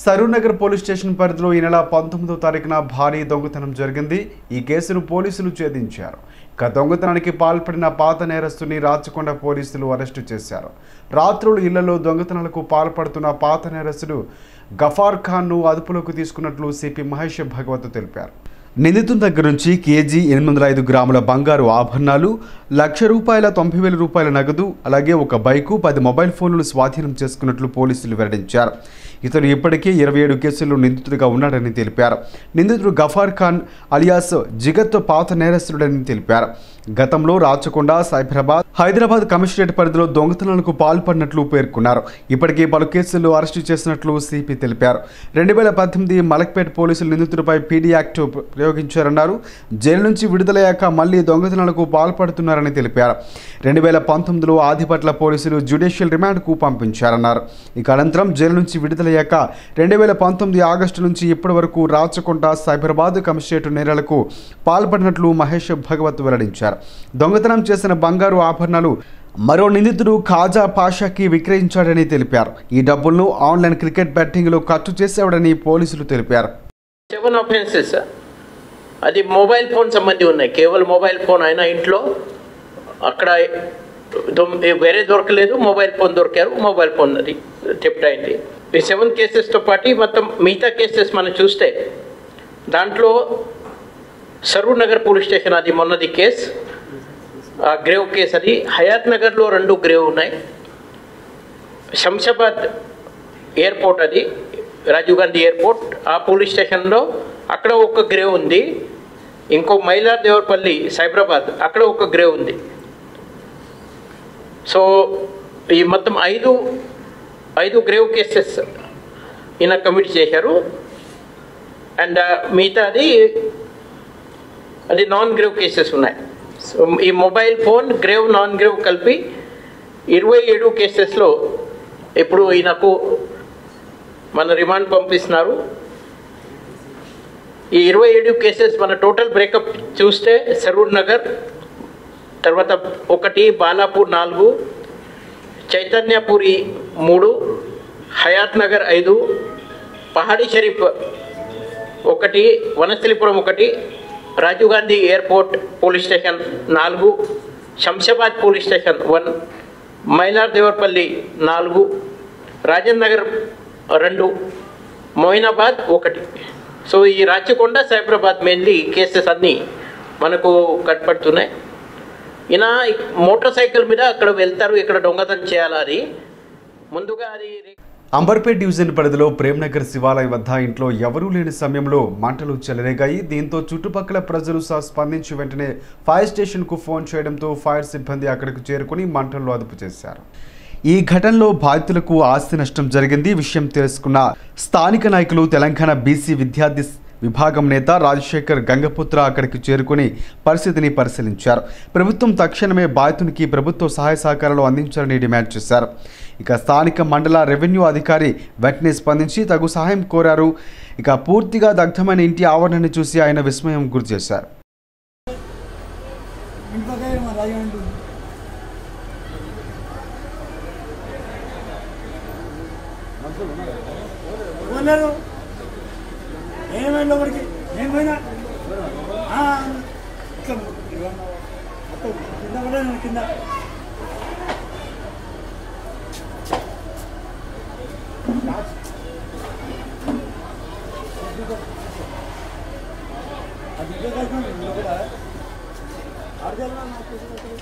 Saroornagar police station పరిధిలో ఈ నెల పంతొమ్మిదో తారీఖున భారీ దొంగతనం జరిగింది ఈ కేసును పోలీసులు ఛేదించారు ఇక దొంగతనానికి పాల్పడిన పాత నేరస్తుని రాచకొండ పోలీసులు అరెస్టు చేశారు రాత్రులు ఇళ్లలో దొంగతనాలకు పాల్పడుతున్న పాత నేరస్తుడు గఫార్ ఖాన్ను అదుపులోకి తీసుకున్నట్లు సిపి మహేష్ భగవత్ తెలిపారు నిందితుని దగ్గర నుంచి కేజీ ఎనిమిది వందల ఐదు గ్రాముల బంగారు ఆభరణాలు లక్ష రూపాయల తొంభై వేల రూపాయల నగదు అలాగే ఒక బైకు పది మొబైల్ ఫోన్లను స్వాధీనం చేసుకున్నట్లు పోలీసులు వెల్లడించారు ఇతను ఇప్పటికే ఇరవై ఏడు కేసుల్లో నిందితుడిగా ఉన్నాడని తెలిపారు నిందితుడు గఫార్ ఖాన్ అలియాస్ జిగత్ పాత నేరస్తుడని తెలిపారు గతంలో రాచకొండ సైబరాబాద్ హైదరాబాద్ కమిషనరేట్ పరిధిలో దొంగతనాలకు పాల్పడినట్లు పేర్కొన్నారు ఇప్పటికే పలు కేసుల్లో అరెస్టు చేసినట్లు సిపి తెలిపారు రెండు వేల పద్దెనిమిది మలక్పేట్ పోలీసులు నిందితుడిపై పీడీ యాక్ట్ ప్రయోగించారన్నారు జైలు నుంచి విడుదలయ్యాక మళ్లీ దొంగతనాలకు పాల్పడుతున్నారని తెలిపారు రెండు వేల పంతొమ్మిదిలో ఆదిపట్ల పోలీసులు జ్యుడిషియల్ రిమాండ్కు పంపించారన్నారు ఇక అనంతరం జైలు నుంచి విడుదలయ్యాక రెండు వేల పంతొమ్మిది ఆగస్టు నుంచి ఇప్పటి వరకు రాచకొండ సైబరాబాద్ కమిషనరేట్ నేరాలకు పాల్పడినట్లు మహేష్ భగవత్ వెల్లడించారు దొంగతనం చేసిన బంగారు ఆభరణాలు మరో నిందితుడు ఖాజా పాషాకి విక్రయించాడని తెలిపారు ఈ డబ్బులను ఆన్లైన్ క్రికెట్ బెట్టింగ్లో ఖర్చు చేసేవాడని పోలీసులు తెలిపారు సెవెన్ అఫెన్సెస్ అది మొబైల్ ఫోన్ సంబంధి ఉన్నాయి కేవలం మొబైల్ ఫోన్ అయినా ఇంట్లో అక్కడ దొం- వేరే దొరకలేదు మొబైల్ ఫోన్ దొరికారు మొబైల్ ఫోన్ అది థెఫ్ట్ అయింది ఈ సెవెన్ కేసెస్తో పాటు మొత్తం మిగతా కేసెస్ మనం చూస్తే దాంట్లో సరూర్ నగర్ పోలీస్ స్టేషన్ అది మొన్నది కేస్ ఆ గ్రేవ్ కేస్ అది హయాత్ నగర్లో రెండు గ్రేవ్ ఉన్నాయి శంషాబాద్ ఎయిర్పోర్ట్ అది రాజీవ్ గాంధీ ఎయిర్పోర్ట్ ఆ పోలీస్ స్టేషన్లో అక్కడ ఒక గ్రేవ్ ఉంది ఇంకో మైలార్ దేవరపల్లి సైబరాబాద్ అక్కడ ఒక గ్రేవ్ ఉంది సో ఈ మొత్తం ఐదు ఐదు గ్రేవ్ కేసెస్ ఈయన కమిట్ చేశారు అండ్ మిగతాది అది నాన్ గ్రేవ్ కేసెస్ ఉన్నాయి సో ఈ mobile phone grave non grave కలిపి ఇరవై ఏడు కేసెస్లో ఇప్పుడు ఈయనకు మన రిమాండ్ పంపిస్తున్నారు ఈ ఇరవై ఏడు కేసెస్ మన టోటల్ బ్రేకప్ చూస్తే సరూర్ నగర్ తర్వాత ఒకటి బాలాపూర్ నాలుగు చైతన్యపురి మూడు హయాత్ నగర్ ఐదు పహాడీ షరీఫ్ ఒకటి వనస్థలిపురం ఒకటి Rajiv Gandhi airport police station నాలుగు Shamshabad police station one Mylar Devarapalli నాలుగు రాజేంద్ర నగర్ రెండు మొయినాబాద్ ఒకటి సో ఈ రాచకొండ సైబరాబాద్ మెయిన్లీ కేసెస్ అన్నీ మనకు కట్పడుతున్నాయి ఈయన మోటార్ సైకిల్ మీద అక్కడ వెళ్తారు ఇక్కడ దొంగతనం చేయాలి అది ముందుగా అది అంబర్పేట్ డివిజన్ పరిధిలో ప్రేమ్నగర్ శివాలయం వద్ద ఇంట్లో ఎవరూ లేని సమయంలో మంటలు చెలరేగాయి దీంతో చుట్టుపక్కల ప్రజలు సహా స్పందించి వెంటనే ఫైర్ స్టేషన్కు ఫోన్ చేయడంతో ఫైర్ సిబ్బంది అక్కడికి చేరుకుని మంటలను అదుపు చేశారు ఈ ఘటనలో బాధితులకు ఆస్తి నష్టం జరిగింది విషయం తెలుసుకున్న స్థానిక నాయకులు తెలంగాణ బీసీ విద్యార్థి విభాగం నేత రాజశేఖర్ గంగపుత్ర అక్కడికి చేరుకుని పరిస్థితిని పరిశీలించారు ప్రభుత్వం తక్షణమే బాధితునికి ప్రభుత్వ సహాయ సహకారాలు అందించాలని డిమాండ్ చేశారు ఇక స్థానిక మండల రెవెన్యూ అధికారి వెంటనే స్పందించి తగు సహాయం కోరారు ఇక పూర్తిగా దగ్ధమైన ఇంటి ఆవరణని చూసి ఆయన విస్మయం గురి చేశారు ఇంటి పక్కనే మా రాజు ఉంటుంది పోలేరు ఏమైంది ఒకరికి నేను పోయినా ఆ, ఇట్లా ఇదిగో. మొత్తం కింద కూడా నేను కింద అది ఇంకా కలిసి ఉంది కూడా అర్థం నాకు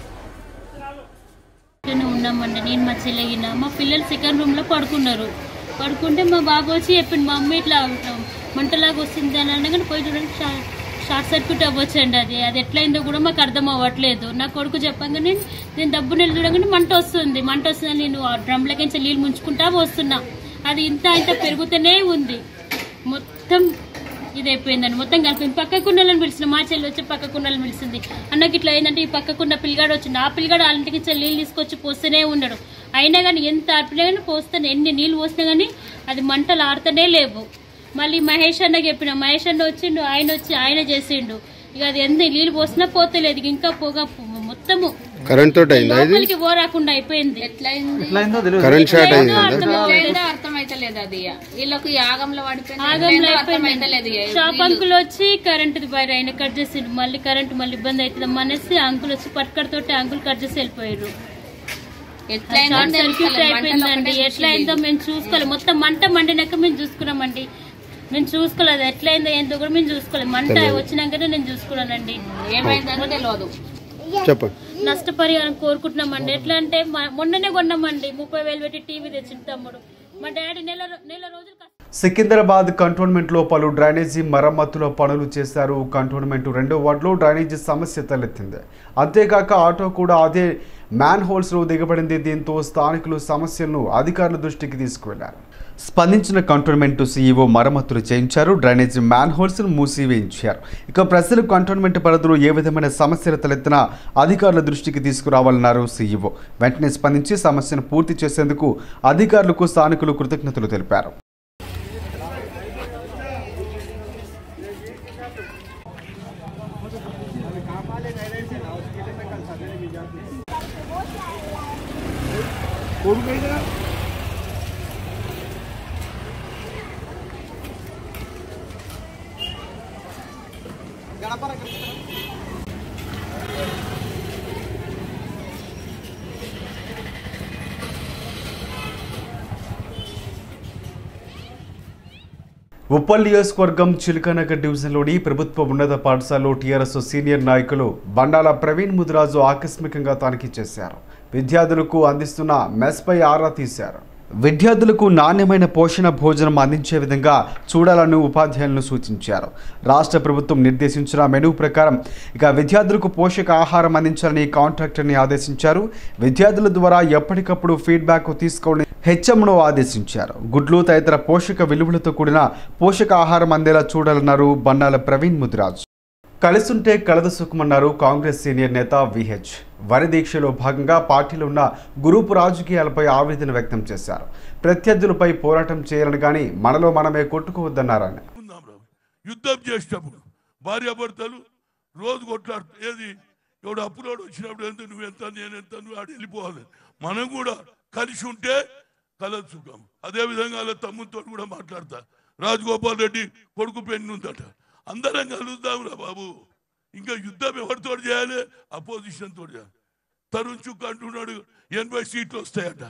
ఇక్కడనే ఉన్నామండి నేను మా చెల్లెగిన మా పిల్లలు సెకండ్ రూమ్ లో పడుకున్నారు పడుకుంటే మా బాబు వచ్చి చెప్పింది మా మమ్మీ ఇట్లా మంటలాగా వస్తుంది అని అనగానే పోయి చూడండి షా- షార్ట్ సర్క్యూట్ అవ్వచ్చండి అది అది ఎట్లయిందో కూడా మాకు అర్థం అవ్వట్లేదు నా కొడుకు చెప్పగానే నేను డబ్బు నెల చూడగానే మంట వస్తుంది మంట వస్తుందని నేను ఆ డ్రమ్లకించి నీళ్ళు ముంచుకుంటా వస్తున్నా అది ఇంత ఇంత పెరుగుతూనే ఉంది మొత్తం ఇది అయిపోయిందండి మొత్తం కలిపి పక్కకున్నలను పిలిచిన మా చెల్లి వచ్చి పక్కకున్నలను పిలిచింది అన్నకి ఇట్లా ఏంటంటే ఈ పక్కకున్న పిల్లగాడు వచ్చింది ఆ పిల్లగాడు వాళ్ళ ఇంటికి ఇచ్చే నీళ్ళు తీసుకొచ్చి పోస్తూనే ఉన్నాడు అయినా కానీ ఎంత అర్పినా కానీ పోస్తాను ఎన్ని నీళ్ళు పోసినా కానీ అది మంటలు ఆడుతూనే లేవు మళ్ళీ మహేష్ అన్న చెప్పిన మహేష్ అన్న వచ్చిండు ఆయన వచ్చి ఆయన చేసిండు ఇక అది ఎంత నీళ్ళు పోసినా పోతలేదు ఇక ఇంకా పొగ మొత్తము కరెంట్ తోటి అయిందా ఇది లోపలికి పోరాకుండా అయిపోయింది కరెంట్ షార్ట్ అయింది అర్థం అవ్వలేదు. అర్థమైతలేదు అది ఇక. వీళ్ళకి యాగంలో పడిపోయింది ఆగంలో ఎట్లయిందో అయిపోయింది అర్థమైతలేదు ఇక. షాప్ వీళ్ళు- అంకుల్ వచ్చి కరెంట్ వైర్ ఆయన కట్ చేసిండు మళ్ళీ కరెంట్ మళ్ళీ ఇబ్బంది అవుతుందమ్మా అనేసి అంకుల్ వచ్చి పట్కర్ తోటి అంకుల్ కట్ చేసి వెళ్ళిపోయారు ఎట్లయిందో షార్ట్ సర్క్యూట్ తెలుస్తలేదు. మంటలు అయిపోయిందండి ఒకటే ఎట్లా అయిందో మేము చూసుకోలేదు మొత్తం మంట మండినాక మేము చూసుకున్నామండి మేము చూసుకోలేదు ఎట్లా అయిందో ఏందో కూడా మేము చూసుకోలేదు మంట వచ్చినాకనే నేను చూసుకున్నానండి ఏమైందో తెలియదు చెప్పండి నష్టపరిహారం కోరుకుంటున్నామండి ఎట్లా అంటే మ- మొన్ననే కొన్నామండి ముప్పై వేలు పెట్టి టీవీ తెచ్చిండు తమ్ముడు మా డాడీ నెల రో- నెల రోజులు కష్టం సికింద్రాబాద్ కంటోన్మెంట్లో పలు డ్రైనేజీ మరమ్మతుల పనులు చేశారు కంటోన్మెంట్ రెండో వార్డులో డ్రైనేజీ సమస్య తలెత్తింది అంతేకాక ఆటో కూడా అదే మ్యాన్ హోల్స్లో దిగబడింది దీంతో స్థానికులు సమస్యలను అధికారుల దృష్టికి తీసుకువెళ్లారు స్పందించిన కంటోన్మెంట్ సీఈఓ మరమ్మతులు చేయించారు డ్రైనేజీ మ్యాన్ హోల్స్ మూసివేయించారు ఇక ప్రజలు కంటోన్మెంట్ పరిధిలో ఏ విధమైన సమస్యలు తలెత్తినా అధికారుల దృష్టికి తీసుకురావాలన్నారు సీఈఓ వెంటనే స్పందించి సమస్యను పూర్తి చేసేందుకు అధికారులకు స్థానికులు కృతజ్ఞతలు తెలిపారు ఉప్పల్ నియోజకవర్గం చిలకనగర్ డివిజన్లోని ప్రభుత్వ ఉన్నత పాఠశాలలో టీఆర్ఎస్ సీనియర్ నాయకులు బండాల ప్రవీణ్ ముదిరాజు ఆకస్మికంగా తనిఖీ చేశారు విద్యార్థులకు అందిస్తున్న మెస్పై ఆరా తీశారు విద్యార్థులకు నాణ్యమైన పోషణ భోజనం అందించే విధంగా చూడాలని ఉపాధ్యాయులను సూచించారు రాష్ట్ర ప్రభుత్వం నిర్దేశించిన మెనూ ప్రకారం ఇక విద్యార్థులకు పోషక ఆహారం అందించాలని కాంట్రాక్టర్ని ఆదేశించారు విద్యార్థుల ద్వారా ఎప్పటికప్పుడు ఫీడ్బ్యాక్ తీసుకోవాలని హెచ్ఎంను ఆదేశించారు గుడ్లు తదితర పోషక విలువలతో కూడిన పోషక ఆహారం అందేలా చూడాలన్నారు బండాల ప్రవీణ్ ముదిరాజ్ కలిసుంటే కలదు సుఖమన్నారు కాంగ్రెస్ సీనియర్ నేత విహెచ్ వరి దీక్షలో భాగంగా పార్టీలో ఉన్న గ్రూపు రాజకీయాలపై ఆవేదన వ్యక్తం చేశారు ప్రత్యర్థులపై పోరాటం చేయాలని కానీ మనలో మనమే కొట్టుకోవద్దన్నారు ఆయన ఉందాం రా. యుద్ధం చేసేటప్పుడు భార్యాభర్తలు రోజు కొట్లాడు ఏది ఎవడు అప్పులోడు వచ్చినప్పుడు ఎంత నువ్వు ఎంత నేను ఎంత నువ్వు ఆడు వెళ్ళిపోవాలి మనం కూడా కలిసి ఉంటే కలదు సుఖం అదే విధంగా వాళ్ళ తమ్ముతో కూడా మాట్లాడతా రాజగోపాల్ రెడ్డి కొడుకు పెన్ను ఉందట అందరం కలుద్దాం రా బాబు ఇంకా యుద్ధం ఎవరితో చేయాలి అపోజిషన్ తోటి చేయాలి తరుణ్ చుక్ అంటున్నాడు ఎనభై సీట్లు వస్తాయట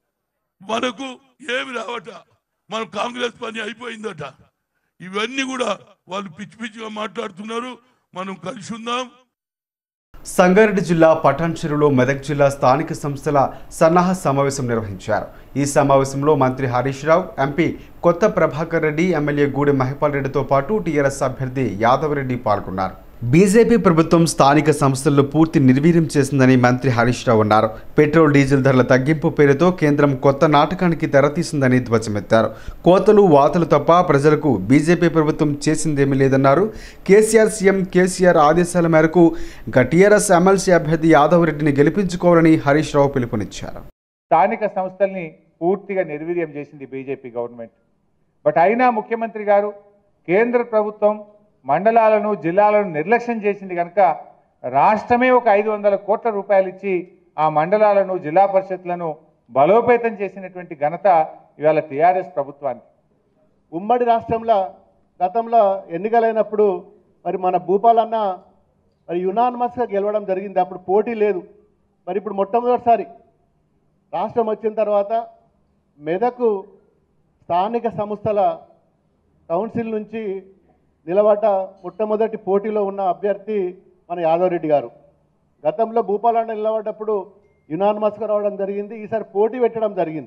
మనకు ఏమి రావట మన కాంగ్రెస్ పని అయిపోయిందట ఇవన్నీ కూడా వాళ్ళు పిచ్చి పిచ్చిగా మాట్లాడుతున్నారు మనం కలిసి ఉందాం సంగారెడ్డి జిల్లా పటాన్ చెరువులో మెదక్ జిల్లా స్థానిక సంస్థల సన్నాహ సమావేశం నిర్వహించారు ఈ సమావేశంలో మంత్రి హరీష్ రావు ఎంపీ కొత్త ప్రభాకర్ రెడ్డి ఎమ్మెల్యే గూడెం మహిపాల్ రెడ్డితో పాటు టీఆర్ఎస్ అభ్యర్థి యాదవ్ రెడ్డి పాల్గొన్నారు బీజేపీ ప్రభుత్వం స్థానిక సంస్థల్లో పూర్తి నిర్వీర్యం చేసిందని మంత్రి హరీష్ రావు అన్నారు పెట్రోల్ డీజిల్ ధరల తగ్గింపు పేరుతో కేంద్రం కొత్త నాటకానికి తెరతీసిందని ధ్వజమెత్తారు కోతలు వాతలు తప్ప ప్రజలకు బీజేపీ ప్రభుత్వం చేసిందేమీ లేదన్నారు కేసీఆర్ సీఎం కేసీఆర్ ఆదేశాల మేరకు ఇంకా టీఆర్ఎస్ ఎమ్మెల్సీ అభ్యర్థి యాదవ్ రెడ్డిని గెలిపించుకోవాలని హరీష్ రావు పిలుపునిచ్చారు స్థానిక సంస్థల్ని పూర్తిగా నిర్వీర్యం చేసింది బీజేపీ గవర్నమెంట్ బట్ అయినా ముఖ్యమంత్రి గారు కేంద్ర ప్రభుత్వం మండలాలను జిల్లాలను నిర్లక్ష్యం చేసింది కనుక రాష్ట్రమే ఒక ఐదు వందల కోట్ల రూపాయలు ఇచ్చి ఆ మండలాలను జిల్లా పరిషత్లను బలోపేతం చేసినటువంటి ఘనత ఇవాళ టీఆర్ఎస్ ప్రభుత్వానికి ఉమ్మడి రాష్ట్రంలో గతంలో ఎన్నికలైనప్పుడు మరి మన భూపాలన్న మరి యునానిమస్గా గెలవడం జరిగింది అప్పుడు పోటీ లేదు మరి ఇప్పుడు మొట్టమొదటిసారి రాష్ట్రం వచ్చిన తర్వాత మెదకు స్థానిక సంస్థల కౌన్సిల్ నుంచి నిలబడ్డ మొట్టమొదటి పోటీలో ఉన్న అభ్యర్థి మన యాదవ్ రెడ్డి గారు గతంలో భూపాలన్న నిలబడ్డప్పుడు యునానిమస్గా రావడం జరిగింది ఈసారి పోటీ పెట్టడం జరిగింది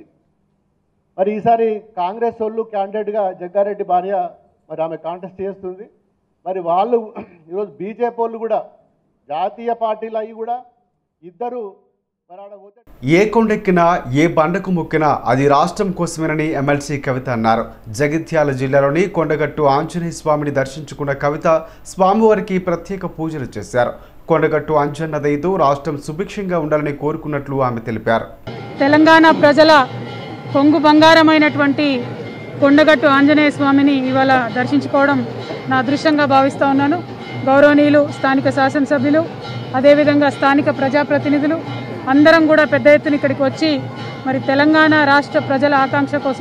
మరి ఈసారి కాంగ్రెస్ వాళ్ళు క్యాండిడేట్గా జగ్గారెడ్డి భార్య మరి ఆమె కాంటెస్ట్ చేస్తుంది మరి వాళ్ళు ఈరోజు బీజేపీ వాళ్ళు కూడా జాతీయ పార్టీలు అవి కూడా ఇద్దరు మరి ఆడ పోతే ఏ కొండెక్కినా ఏ బండకు మొక్కినా అది రాష్ట్రం కోసమేనని ఎమ్మెల్సీ కవిత అన్నారు జగిత్యాల జిల్లాలోని కొండగట్టు ఆంజనేయ స్వామిని దర్శించుకున్న కవిత స్వామివారికి ప్రత్యేక పూజలు చేశారు కొండగట్టు అంజన్న దయతో రాష్ట్రం సుభిక్షంగా ఉండాలని కోరుకున్నట్లు ఆమె తెలిపారు తెలంగాణ ప్రజల కొంగు బంగారమైనటువంటి కొండగట్టు ఆంజనేయ స్వామిని ఇవాళ దర్శించుకోవడం నా అదృష్టంగా భావిస్తూ ఉన్నాను గౌరవనీయులు స్థానిక శాసనసభ్యులు అదేవిధంగా స్థానిక ప్రజాప్రతినిధులు అందరం కూడా పెద్ద ఎత్తున ఇక్కడికి వచ్చి మరి తెలంగాణ రాష్ట్ర ప్రజల ఆకాంక్ష కోసం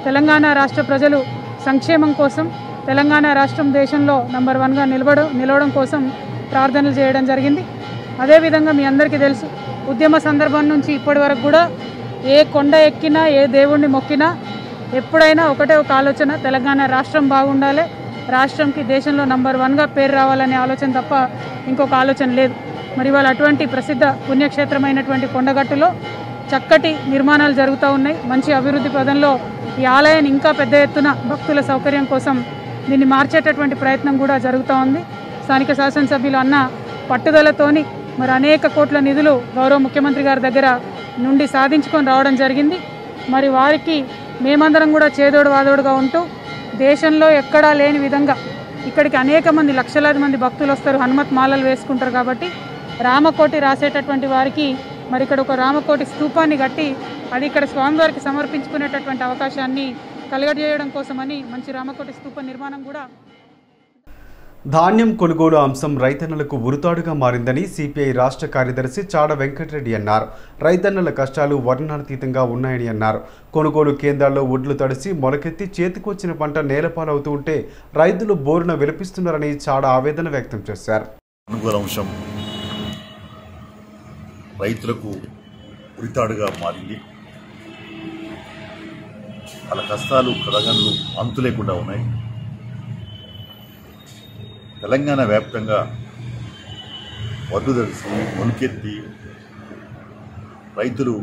తెలంగాణ రాష్ట్ర ప్రజలు సంక్షేమం కోసం తెలంగాణ రాష్ట్రం దేశంలో నంబర్ వన్గా నిలబడం నిలవడం కోసం ప్రార్థనలు చేయడం జరిగింది అదేవిధంగా మీ అందరికీ తెలుసు ఉద్యమ సందర్భం నుంచి ఇప్పటి వరకు కూడా ఏ కొండ ఎక్కినా ఏ దేవుణ్ణి మొక్కినా ఎప్పుడైనా ఒకటే ఒక ఆలోచన తెలంగాణ రాష్ట్రం బాగుండాలి రాష్ట్రంకి దేశంలో నంబర్ వన్గా పేరు రావాలనే ఆలోచన తప్ప ఇంకొక ఆలోచన లేదు మరి వాళ్ళ అటువంటి ప్రసిద్ధ పుణ్యక్షేత్రమైనటువంటి కొండగట్టులో చక్కటి నిర్మాణాలు జరుగుతూ ఉన్నాయి మంచి అభివృద్ధి పదంలో ఈ ఆలయాన్ని ఇంకా పెద్ద ఎత్తున భక్తుల సౌకర్యం కోసం దీన్ని మార్చేటటువంటి ప్రయత్నం కూడా జరుగుతూ ఉంది స్థానిక శాసనసభ్యులు అన్న పట్టుదలతోని మరి అనేక కోట్ల నిధులు గౌరవ ముఖ్యమంత్రి గారి దగ్గర నుండి సాధించుకొని రావడం జరిగింది మరి వారికి మేమందరం కూడా చేదోడు వాదోడుగా ఉంటూ దేశంలో ఎక్కడా లేని విధంగా ఇక్కడికి అనేక మంది లక్షలాది మంది భక్తులు వస్తారు హనుమత్ మాలలు వేసుకుంటారు కాబట్టి రామకోటి రాసేటటువంటి వారికి మరి ఇక్కడ ఒక రామకోటి స్తూపాన్ని కట్టి అది ఇక్కడ స్వామివారికి సమర్పించుకునేటటువంటి అవకాశాన్ని కలగజేయడం కోసమని మంచి రామకోటి స్తూప నిర్మాణం కూడా ధాన్యం కొనుగోలు అంశం రైతన్నలకు ఉరుతాడుగా మారిందని సిపిఐ రాష్ట్ర కార్యదర్శి చాడ వెంకటరెడ్డి అన్నారు రైతన్నల కష్టాలు వర్ణనాతీతంగా ఉన్నాయని అన్నారు కొనుగోలు కేంద్రాల్లో ఒడ్లు తడిసి మొలకెత్తి చేతికొచ్చిన పంట నేలపాలవుతూ ఉంటే రైతులు బోరున విలపిస్తున్నారని చాడ ఆవేదన వ్యక్తం చేశారు అనుకూల అంశం రైతులకు ఉరితాడుగా మారింది వాళ్ళ కష్టాలు కడగన్లు అంతు లేకుండా ఉన్నాయి తెలంగాణ వ్యాప్తంగా వడ్డు తడిసి మొలికెత్తి రైతులు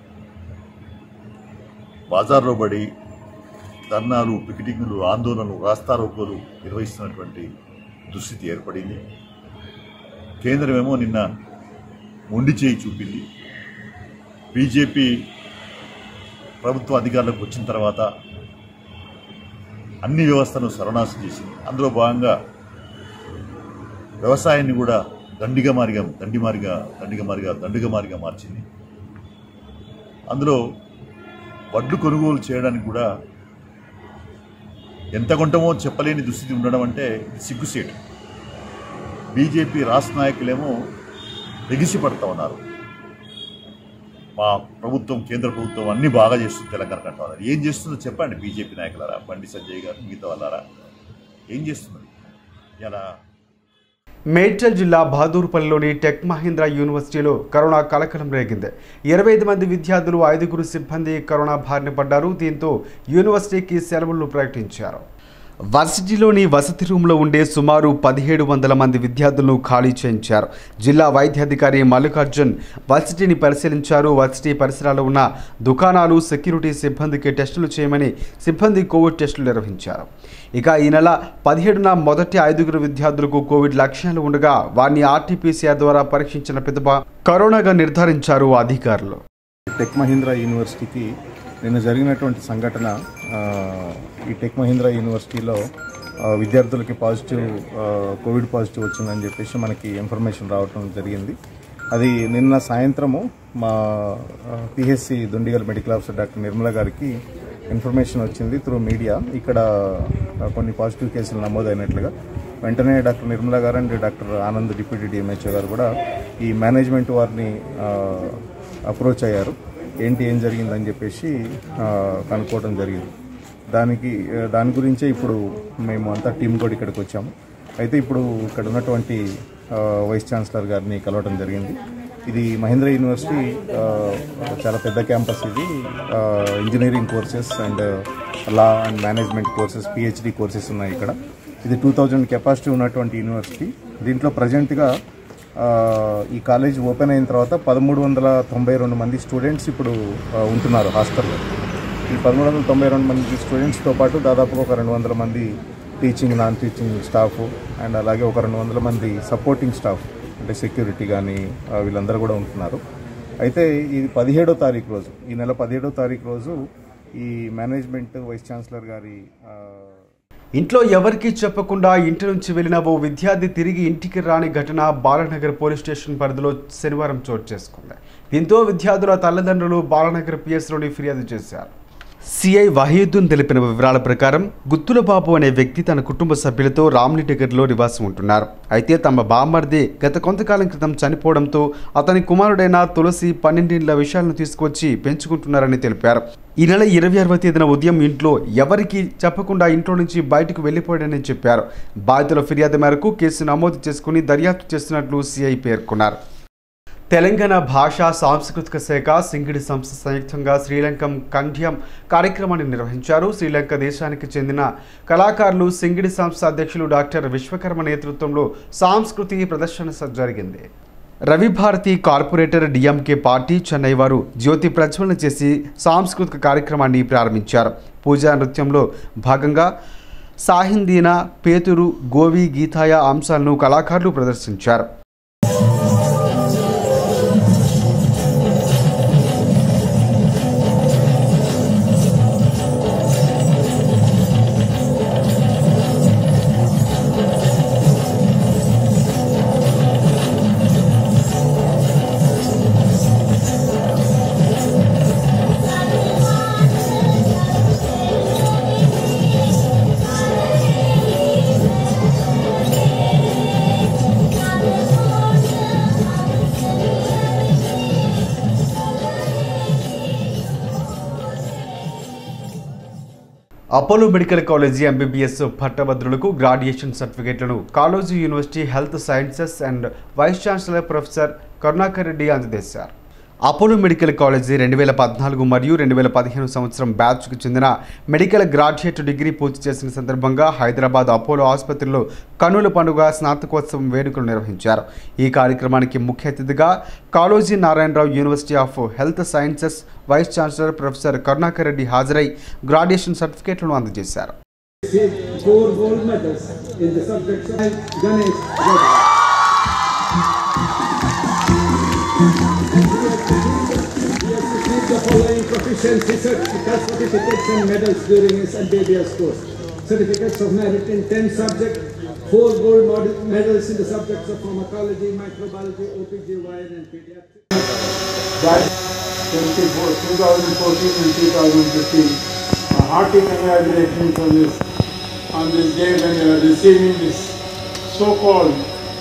బాజార్లో పడి ధర్నాలు పికెటింగ్లు ఆందోళనలు రాస్తారోకోలు నిర్వహిస్తున్నటువంటి దుస్థితి ఏర్పడింది కేంద్రమేమో నిన్న మొండి చేయి చూపింది బీజేపీ ప్రభుత్వ అధికారంలోకి వచ్చిన తర్వాత అన్ని వ్యవస్థను సర్వనాశం చేసింది అందులో భాగంగా వ్యవసాయాన్ని కూడా దండిగా మారిగా దండిమారిగా దండిగా మారిగా దండిగా మారిగా మార్చింది అందులో వడ్లు కొనుగోలు చేయడానికి కూడా ఎంత కొంటమో చెప్పలేని దుస్థితి ఉండడం అంటే సిగ్గుసేటు బీజేపీ రాష్ట్ర నాయకులేమో ఎగిసి పడతా ఉన్నారు మా ప్రభుత్వం కేంద్ర ప్రభుత్వం అన్ని బాగా చేస్తుంది తెలంగాణ కంటా ఉన్నారు ఏం చేస్తుందో చెప్పండి బీజేపీ నాయకులారా బండి సంజయ్ గారు మిగతా వాళ్ళారా ఏం చేస్తున్నారు ఇలా మేడ్చల్ జిల్లా బహదూర్పల్లిలోని టెక్ మహీంద్రా యూనివర్సిటీలో కరోనా కలకలం రేగింది ఇరవై ఐదు మంది విద్యార్థులు ఐదుగురు సిబ్బంది కరోనా బారిన పడ్డారు దీంతో యూనివర్సిటీకి సెలవులు ప్రకటించారు వర్సిటీలోని వసతి రూమ్లో ఉండే సుమారు పదిహేడు వందల మంది విద్యార్థులను ఖాళీ చేయించారు జిల్లా వైద్యాధికారి మల్లికార్జున్ వర్సిటీని పరిశీలించారు వర్సిటీ పరిసరాల్లో ఉన్న దుకాణాలు సెక్యూరిటీ సిబ్బందికి టెస్టులు చేయమని సిబ్బంది కోవిడ్ టెస్టులు నిర్వహించారు ఇక ఈ నెల పదిహేడున మొదటి ఐదుగురు విద్యార్థులకు కోవిడ్ లక్షణాలు ఉండగా వారిని ఆర్టీపీసీఆర్ ద్వారా పరీక్షించిన పిదప కరోనాగా నిర్ధారించారు అధికారులు టెక్ మహీంద్రా యూనివర్సిటీకి నిన్న జరిగినటువంటి సంఘటన ఆ, ఈ టెక్ మహీంద్రా యూనివర్సిటీలో ఆ, విద్యార్థులకి పాజిటివ్ ఆ, కోవిడ్ పాజిటివ్ వచ్చిందని చెప్పేసి మనకి ఇన్ఫర్మేషన్ రావటం జరిగింది అది నిన్న సాయంత్రము మా PHC Dundigal medical officer doctor Nirmala గారికి ఇన్ఫర్మేషన్ వచ్చింది త్రూ మీడియా ఇక్కడ ఆ, కొన్ని పాజిటివ్ కేసులు నమోదైనట్లుగా వెంటనే డాక్టర్ నిర్మల గారు and doctor Anand deputy DMHO గారు కూడా ఈ మేనేజ్మెంట్ వారిని అప్రోచ్ అయ్యారు ఏంటి ఏం జరిగిందని చెప్పేసి ఆ, కనుక్కోవడం జరిగింది దానికి ఆ, దాని గురించే ఇప్పుడు మేము అంతా టీం కూడా ఇక్కడికి వచ్చాము అయితే ఇప్పుడు ఇక్కడ ఉన్నటువంటి ఆ, వైస్ ఛాన్సలర్ గారిని కలవడం జరిగింది ఇది మహేంద్ర యూనివర్సిటీ ఆ, చాలా పెద్ద క్యాంపస్ ఇది ఆ, engineering courses and law and management courses PhD courses ఉన్నాయి ఇక్కడ ఇది టూ థౌజండ్ కెపాసిటీ ఉన్నటువంటి యూనివర్సిటీ దీంట్లో ప్రజెంట్గా ఆ, ఈ కాలేజ్ ఓపెన్ అయిన తర్వాత పదమూడు వందల తొంభై రెండు మంది స్టూడెంట్స్ ఇప్పుడు ఆ, ఉంటున్నారు హాస్టల్లో ఈ పదమూడు వందల తొంభై రెండు మంది స్టూడెంట్స్తో పాటు దాదాపుగా ఒక రెండు వందల మంది teaching non teaching staff and అలాగే ఒక రెండు వందల మంది సపోర్టింగ్ స్టాఫ్ అంటే సెక్యూరిటీ కానీ ఆ, వీళ్ళందరూ కూడా ఉంటున్నారు అయితే ఇది పదిహేడో తారీఖు రోజు ఈ నెల పదిహేడో తారీఖు రోజు ఈ మేనేజ్మెంట్ వైస్ ఛాన్సలర్ గారి ఆ, ఇంట్లో ఎవరికీ చెప్పకుండా ఇంటి నుంచి వెళ్లిన ఓ విద్యార్థి తిరిగి ఇంటికి రాని ఘటన బాలనగర్ పోలీస్ స్టేషన్ పరిధిలో శనివారం చోటు చేసుకుంది దీంతో విద్యార్థుల తల్లిదండ్రులు బాలనగర్ పిఎస్లోని ఫిర్యాదు చేశారు సిఐ వహీదున్ తెలిపిన వివరాల ప్రకారం గుత్తుల బాబు అనే వ్యక్తి తన కుటుంబ సభ్యులతో రామ్నీటిగర్లో నివాసం ఉంటున్నారు అయితే తమ బామ్మర్ది గత కొంతకాలం క్రితం చనిపోవడంతో అతని కుమారుడైన తులసి పన్నెండేళ్ల విషయాలను తీసుకొచ్చి పెంచుకుంటున్నారని తెలిపారు ఈ నెల ఇరవై ఆరవ తేదీన ఉదయం ఇంట్లో ఎవరికి చెప్పకుండా ఇంట్లో నుంచి బయటకు వెళ్లిపోయాడని చెప్పారు బాధితుల ఫిర్యాదు మేరకు కేసు నమోదు చేసుకుని దర్యాప్తు చేస్తున్నట్లు సిఐ పేర్కొన్నారు తెలంగాణ భాషా సాంస్కృతిక శాఖ సింగిడి సంస్థ సంయుక్తంగా శ్రీలంకం కంఠ్యం కార్యక్రమాన్ని నిర్వహించారు శ్రీలంక దేశానికి చెందిన కళాకారులు సింగిడి సంస్థ అధ్యక్షులు డాక్టర్ విశ్వకర్మ నేతృత్వంలో సాంస్కృతిక ప్రదర్శన స- జరిగింది రవిభారతి కార్పొరేటర్ డిఎంకే పార్టీ చెన్నై వారు జ్యోతి ప్రజ్వలన చేసి సాంస్కృతిక కార్యక్రమాన్ని ప్రారంభించారు పూజా నృత్యంలో భాగంగా సాహిందీన పేతురు గోవి గీతాయ అంశాలను కళాకారులు ప్రదర్శించారు అపోలో మెడికల్ కాలేజీ ఎంబీబీఎస్ పట్టభద్రులకు గ్రాడ్యుయేషన్ సర్టిఫికేట్లను Kaloji university health sciences and vice chancellor professor Karunakar Reddy అందజేశారు అపోలో మెడికల్ కాలేజీ రెండు వేల పద్నాలుగు మరియు రెండు వేల పదిహేను సంవత్సరం బ్యాచ్కు చెందిన మెడికల్ గ్రాడ్యుయేట్ డిగ్రీ పూర్తి చేసిన సందర్భంగా హైదరాబాద్ అపోలో ఆసుపత్రిలో కన్నుల పండుగ స్నాతకోత్సవం వేడుకలు నిర్వహించారు ఈ కార్యక్రమానికి ముఖ్య అతిథిగా Kaloji Narayanarao university of health sciences vice chancellor professor Karunakar Reddy హాజరై గ్రాడ్యుయేషన్ సర్టిఫికేట్లను అందజేశారు four gold medals in the subjects of Ganesh Reddy. He has received the following proficiency certificates, certificates and medals during his MBBS course. Certificates of merit in 10 subjects, four gold mod- medals in the subjects of pharmacology, microbiology, OPGYN and pediatrics. that 24 2014 and 2015. A hearty congratulations on this, on this day when you are receiving this so-called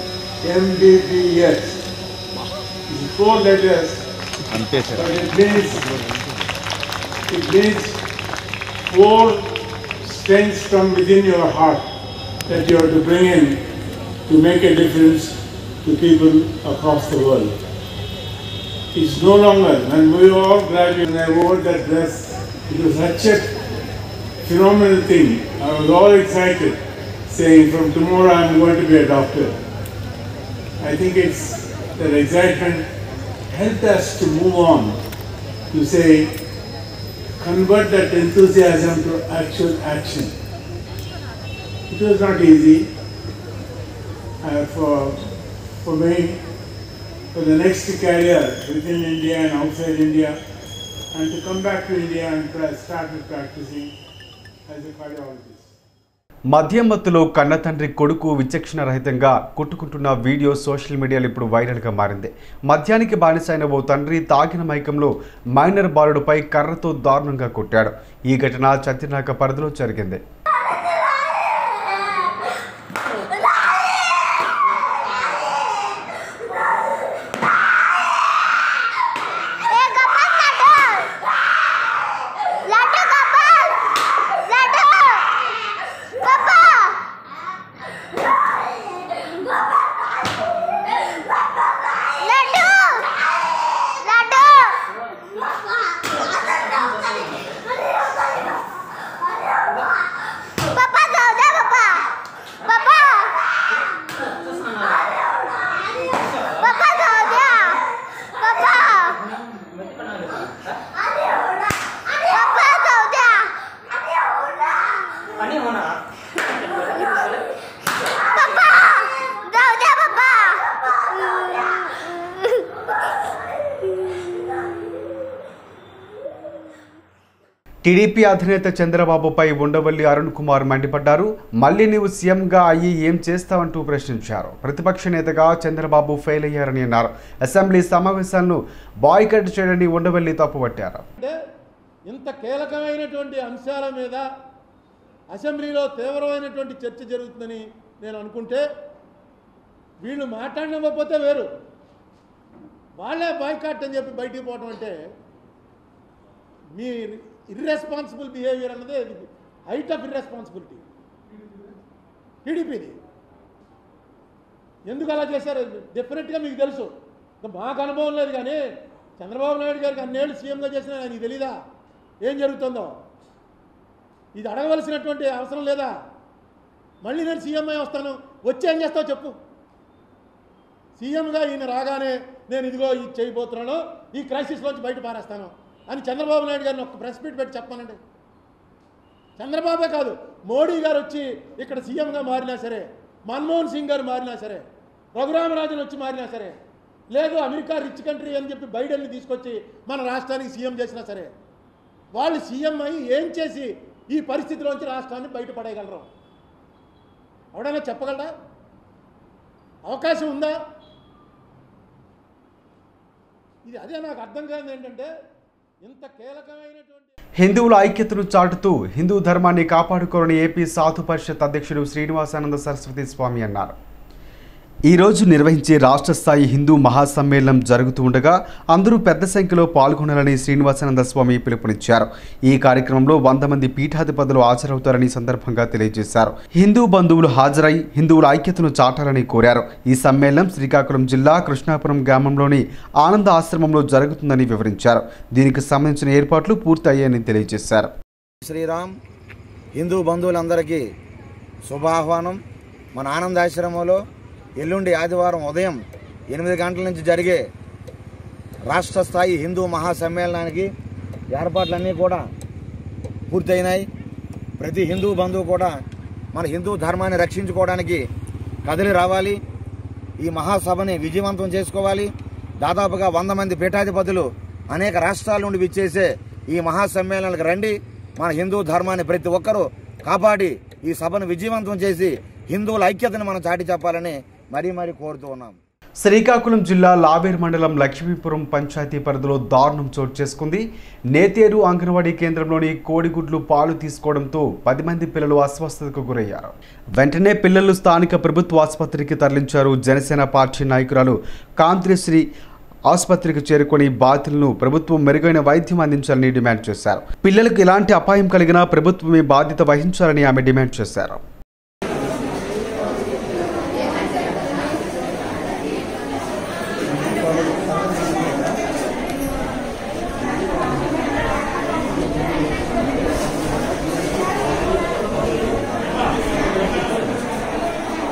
MBBS. It's four letters, but it means, it means four strengths from within your heart that you are to bring in to make a difference to people across the world. It's no longer, when we all graduated and I wore that dress, it was such a phenomenal thing. I was all excited, saying from tomorrow I'm going to be a doctor. I think it's that excitement helped us to move on, to say, convert that enthusiasm to actual action. It was not easy uh, for, for me for the next career within India and outside India, and to come back to India and pra- start with practicing as a cardiologist. మద్యం మత్తులో కన్న తండ్రి కొడుకు విచక్షణ రహితంగా కొట్టుకుంటున్న video social మీడియాలో ఇప్పుడు వైరల్గా మారింది మద్యానికి బానిసైన ఓ తండ్రి తాగిన మైకంలో మైనర్ బాలుడిపై కర్రతో దారుణంగా కొట్టాడు ఈ ఘటన చత్తినాక పరిధిలో జరిగింది టీడీపీ అధినేత చంద్రబాబుపై ఉండవల్లి అరుణ్ కుమార్ మండిపడ్డారు మళ్ళీ నీవు సీఎంగా అయ్యి ఏం చేస్తావంటూ ప్రశ్నించారు ప్రతిపక్ష నేతగా చంద్రబాబు ఫెయిల్ అయ్యారని అన్నారు అసెంబ్లీ సమావేశాలను బాయ్కట్ చేయడాన్ని ఉండవల్లి తప్పుపట్టారు అంటే ఇంత కీలకమైనటువంటి అంశాల మీద అసెంబ్లీలో తీవ్రమైనటువంటి చర్చ జరుగుతుందని నేను అనుకుంటే వీళ్ళు మాట్లాడినవ్వకపోతే వేరు వాళ్ళే బాయ్కాట్ అని చెప్పి బయటికి పోవటం అంటే మీ ఇర్రెస్పాన్సిబుల్ బిహేవియర్ అన్నది హైట్ ఆఫ్ ఇర్రెస్పాన్సిబిలిటీ టీడీపీది ఎందుకు అలా చేశారు డెఫినెట్గా మీకు తెలుసు ఇంకా మాకు అనుభవం లేదు కానీ చంద్రబాబు నాయుడు గారికి అన్నేళ్ళు సీఎంగా చేసిన ఆయనకి తెలీదా ఏం జరుగుతుందో ఇది అడగవలసినటువంటి అవసరం లేదా మళ్ళీ నేను సీఎంఐ వస్తాను వచ్చి ఏం చేస్తావు చెప్పు సీఎంగా ఈయన రాగానే నేను ఇదిగో ఇది చేయబోతున్నాను ఈ క్రైసిస్లోంచి బయట పారేస్తాను అని చంద్రబాబు నాయుడు గారిని ఒక ప్రెస్ మీట్ పెట్టి చెప్పానండి చంద్రబాబే కాదు మోడీ గారు వచ్చి ఇక్కడ సీఎంగా మారినా సరే మన్మోహన్ సింగ్ గారు మారినా సరే రఘురామరాజన్ వచ్చి మారినా సరే లేదు అమెరికా రిచ్ కంట్రీ అని చెప్పి బైడెన్ని తీసుకొచ్చి మన రాష్ట్రానికి సీఎం చేసినా సరే వాళ్ళు సీఎం అయి ఏం చేసి ఈ పరిస్థితిలోంచి రాష్ట్రాన్ని బయటపడేయగలరు ఎవడైనా చెప్పగలరా అవకాశం ఉందా ఇది అదే నాకు అర్థం కాదు ఏంటంటే ఇంత కీలకమైనటువంటి హిందువుల ఐక్యతను చాటుతూ హిందూ ధర్మాన్ని కాపాడుకోరని ఏపీ సాధు పరిషత్ అధ్యక్షుడు శ్రీనివాసానంద సరస్వతి స్వామి అన్నారు ఈ రోజు నిర్వహించే రాష్ట్ర స్థాయి హిందూ మహాసమ్మేళనం జరుగుతూ ఉండగా అందరూ పెద్ద సంఖ్యలో పాల్గొనాలని శ్రీనివాసానంద స్వామి పిలుపునిచ్చారు ఈ కార్యక్రమంలో వంద మంది పీఠాధిపతులు హాజరవుతారని ఈ సందర్భంగా తెలియజేశారు హిందూ బంధువులు హాజరై హిందువుల ఐక్యతను చాటాలని కోరారు ఈ సమ్మేళనం శ్రీకాకుళం జిల్లా కృష్ణాపురం గ్రామంలోని ఆనంద ఆశ్రమంలో జరుగుతుందని వివరించారు దీనికి సంబంధించిన ఏర్పాట్లు పూర్తి అయ్యాయని తెలియజేశారు శ్రీరామ్ హిందూ బంధువులందరికీ శుభాహ్వానం మన ఆనందాశ్రమంలో ఎల్లుండి ఆదివారం ఉదయం ఎనిమిది గంటల నుంచి జరిగే రాష్ట్ర స్థాయి హిందూ మహాసమ్మేళనానికి ఏర్పాట్లన్నీ కూడా పూర్తయినాయి ప్రతి హిందూ బంధువు కూడా మన హిందూ ధర్మాన్ని రక్షించుకోవడానికి కదిలి రావాలి ఈ మహాసభని విజయవంతం చేసుకోవాలి దాదాపుగా వంద మంది పీఠాధిపతులు అనేక రాష్ట్రాల నుండి విచ్చేసే ఈ మహాసమ్మేళనానికి రండి మన హిందూ ధర్మాన్ని ప్రతి ఒక్కరూ కాపాడి ఈ సభను విజయవంతం చేసి హిందువుల ఐక్యతను మనం చాటి చెప్పాలని మరీ మరీ కోరుతూ ఉన్నాం శ్రీకాకుళం జిల్లా లావేర్ మండలం లక్ష్మీపురం పంచాయతీ పరిధిలో దారుణం చోటు చేసుకుంది నేతేరు అంగన్వాడీ కేంద్రంలోని కోడిగుడ్లు పాలు తీసుకోవడంతో పది మంది పిల్లలు అస్వస్థతకు గురయ్యారు వెంటనే పిల్లలు స్థానిక ప్రభుత్వ ఆసుపత్రికి తరలించారు జనసేన పార్టీ నాయకురాలు కాంతిశ్రీ ఆసుపత్రికి చేరుకొని బాధితులను ప్రభుత్వం మెరుగైన వైద్యం అందించాలని డిమాండ్ చేశారు పిల్లలకు ఎలాంటి అపాయం కలిగినా ప్రభుత్వమే బాధ్యత వహించాలని ఆమె డిమాండ్ చేశారు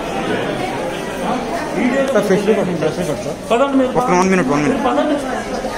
సార్ ఫెసిలిటీ పడుతుంది సార్ పదండి మీరు ఒక వన్ మినిట్ వన్ మినిట్ పదండి